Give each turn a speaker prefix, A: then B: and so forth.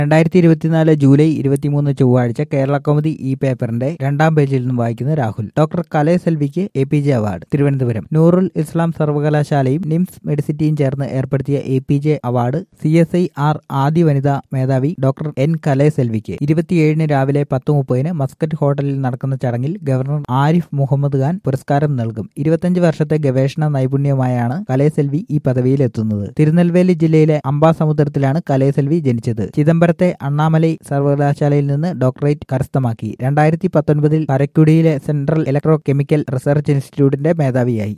A: രണ്ടായിരത്തി ഇരുപത്തിനാല് ജൂലൈ ഇരുപത്തിമൂന്ന് ചൊവ്വാഴ്ച കേരള കൗമുദി ഈ പേപ്പറിന്റെ രണ്ടാം പേജിൽ നിന്നും വായിക്കുന്ന രാഹുൽ ഡോക്ടർ കലയ സെൽവിക്ക് A P J award Thiruvananthapuram Noorul Islam സർവകലാശാലയും നിംസ് മെഡിസിറ്റിയും ചേർന്ന് ഏർപ്പെടുത്തിയ A P J award C S I R ആദ്യ വനിതാ മേധാവി ഡോക്ടർ എൻ കലയ സെൽവിക്ക് ഇരുപത്തിയേഴിന് രാവിലെ പത്ത് മുപ്പതിന് മസ്കറ്റ് ഹോട്ടലിൽ നടക്കുന്ന ചടങ്ങിൽ ഗവർണർ ആരിഫ് മുഹമ്മദ് ഖാൻ പുരസ്കാരം നൽകും ഇരുപത്തിയഞ്ച് വർഷത്തെ ഗവേഷണ നൈപുണ്യമായാണ് കലയസെൽവി ഈ പദവിയിലെത്തുന്നത് തിരുനെൽവേലി ജില്ലയിലെ അംബാസമുദ്രത്തിലാണ് കലയസെൽവി ജനിച്ചത് ചിദംബരത്തെ അണ്ണാമലൈ സർവകലാശാലയിൽ നിന്ന് ഡോക്ടറേറ്റ് കരസ്ഥമാക്കി രണ്ടായിരത്തി പത്തൊൻപതിൽ കരക്കുടിയിലെ സെൻട്രൽ ഇലക്ട്രോ കെമിക്കൽ റിസർച്ച് ഇൻസ്റ്റിറ്റ്യൂട്ടിന്റെ മേധാവിയായി